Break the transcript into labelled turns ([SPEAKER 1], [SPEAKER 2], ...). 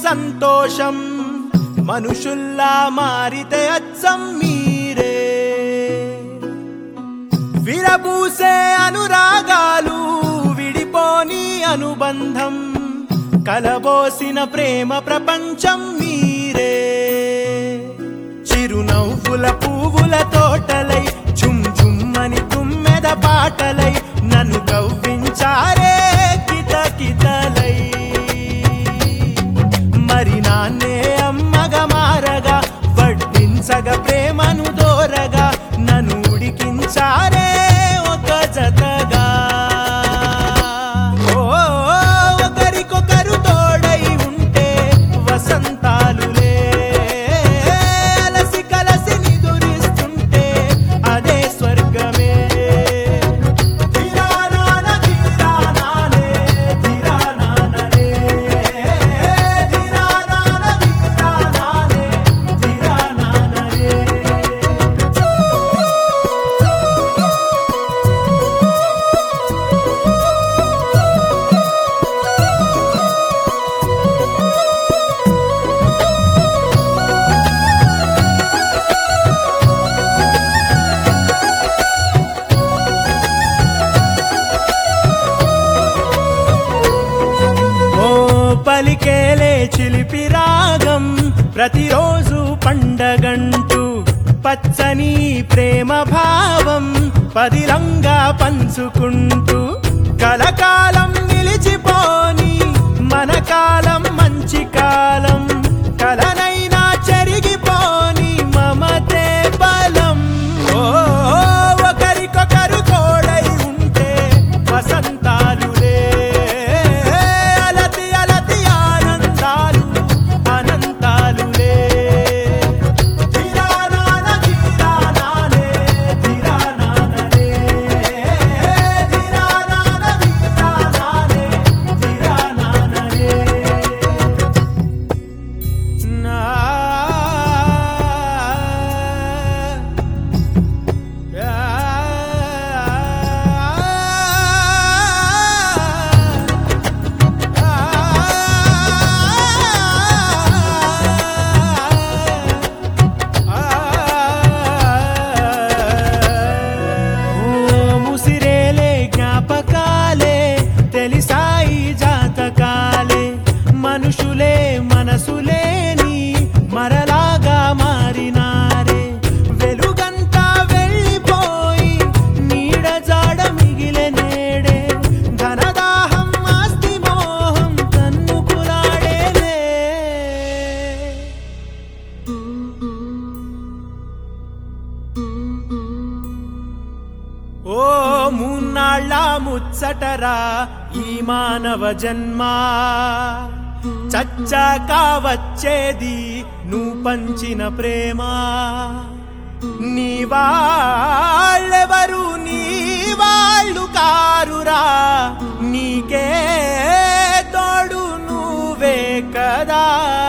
[SPEAKER 1] సంతోషం మనుషుల్లా మారితే అచ్చం మీరే విరబూసే అనురాగాలు విడిపోని అనుబంధం కలబోసిన ప్రేమ ప్రపంచం మీరే చిరునవ్వుల పువ్వుల తోటలై చుమ్ చుమ్మని తుమ్మెద పాటలై నన్ను కవ్వించారే కిత కితలై మరి నాన్నే అమ్మగా మారగా వడ్డించగా ప్రేమను దోరగా నన్ను ఉడికించారే ఒక జతగా ఓ ఒకరికొకరు తోడై ఉంటే వసంతాలులే అలసి కలసి నిదురిస్తుంటే అదే స్వర్గమే ధిరానాన ధిరానానే, ధిరానాననే. ధిరానాన ధిరానానే, ధిరానాననే. ఓ పలికేలే చిలిపి రాగం ప్రతిరోజు పండగంటూ పచ్చని ప్రేమ భావం పదిలంగా పంచుకుంటూ కలకాలం నిలిచిపోని మన కాలం మంచి కాలం కలనైనా చెరిగిపోని మమతే బలం ఓ ఒకరికొకరు తోడై ఉంటే వసంతాలులే అలతి అలతి ఆనందాలు అనంతాలులే ధిరానాన ధిరానానే, ధిరానాననే. ధిరానాన ధిరానానే, ధిరానాననే. నా ముసిరేలే జ్ఞాపకాలే తెలిసాయి జాతకాలే మనుషులే మనసులేని మరలాగా మారినారే వెలుగంతా వెళ్ళిపోయి నీడ జాడ మిగిలే నేడే ధనదాహం ఆస్తి మోహం కన్నుకులాడేలే ఓ మూన్నాళ్ళ ముచ్చటరా ఈ మానవ జన్మ చచ్చాక వచ్చేది నువ్వు పంచిన ప్రేమ నీ వాళ్ళెవరు నీ వాళ్ళు కారురా నీకే తోడు నువ్వే కదా